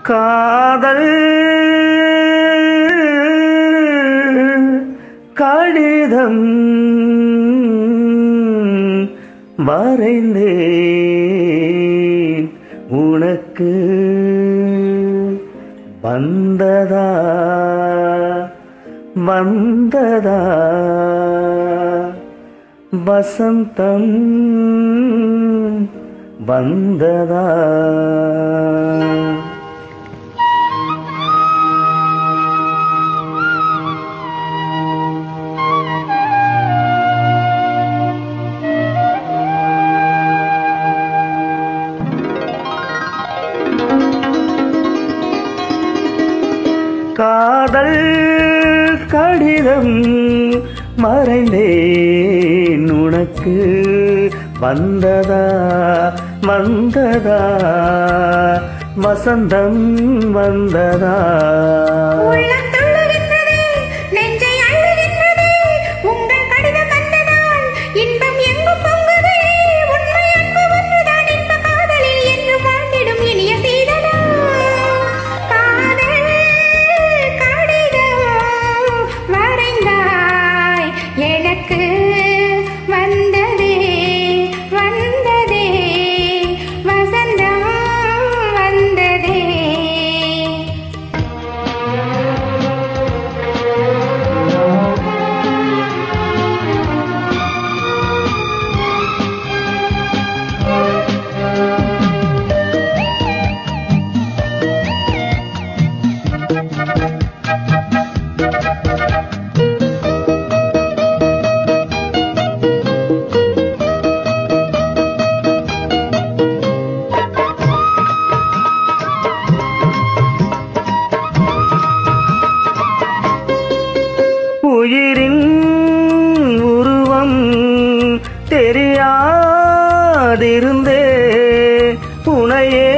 காதல் கடிதம் வரைந்தேன் உனக்கு வந்ததா வந்ததா வசந்தம் வந்ததா காதல் கடிதம் மறைந்தேன் உனக்கு வந்ததா வந்ததா வசந்தம் வந்ததா உள்ளம் துள்ளுகின்றதே, நெஞ்சை அள்ளுகின்றதே, உங்கள் கடிதம் வந்ததால் இன்பம் எங்கும் பொங்குதே. உண்மை அன்பு ஒன்றுதான் இன்ப காதலில் என்றும் வாழ்ந்திடும் இனிய சீதனா. காதல் கடிதம் வரைந்தாய் எனக்கு வந்ததே வந்ததே வசந்தம் வந்ததே உயிரின் உருவம் தெரியாதிருந்தே உனையே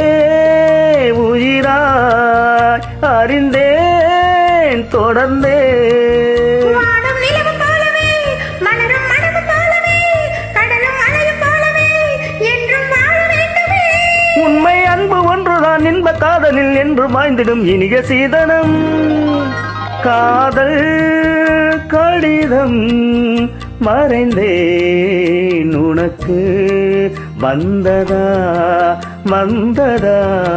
உயிராய் அறிந்தேன் தொடர்ந்தே வானம் நிலவு போலவே மலரும் மனது போலவே கடலும் அலையும் போலவே என்றும் வாழ வேண்டுமே உண்மை அன்பு ஒன்றுதான் இன்ப காதலில் என்று வாழ்ந்திடும் இனிய சீதனம் காதல் கடிதம் மறைந்தேன் உனக்கு வந்ததா வந்ததா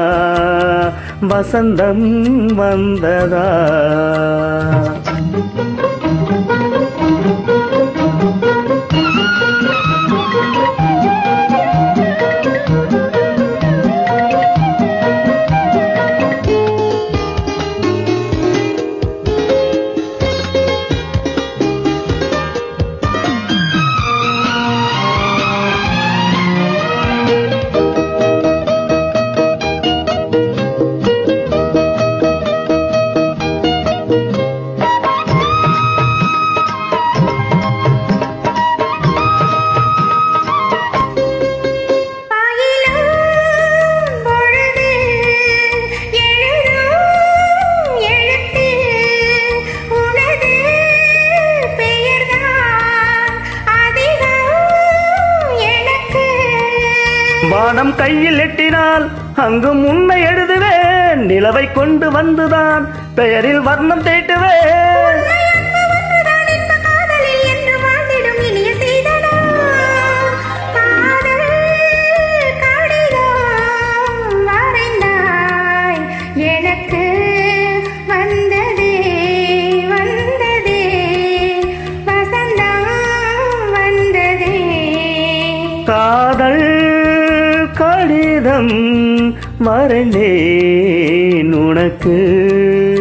வசந்தம் வந்ததா பாயிலும் பொழுது எழுதும் எழுத்து உனது பெயர்தான் அதிகம் எனக்கு வானம் கையில் எட்டினால் அங்கும் உண்மை எழுதுவேன் நிலவை கொண்டு வந்துதான் பெயரில் வர்ணம் தேட்டுவேன் ஒன்றுதான் இன்ப காதலில் என்று வாழ்ந்திடும் இனிய சீதனா. காதல் கடிதம் வரைந்தாய் எனக்கு வந்ததே வந்ததே வசந்தம் வந்ததே காதல் கடிதம் மறைந்தேன் உனக்கு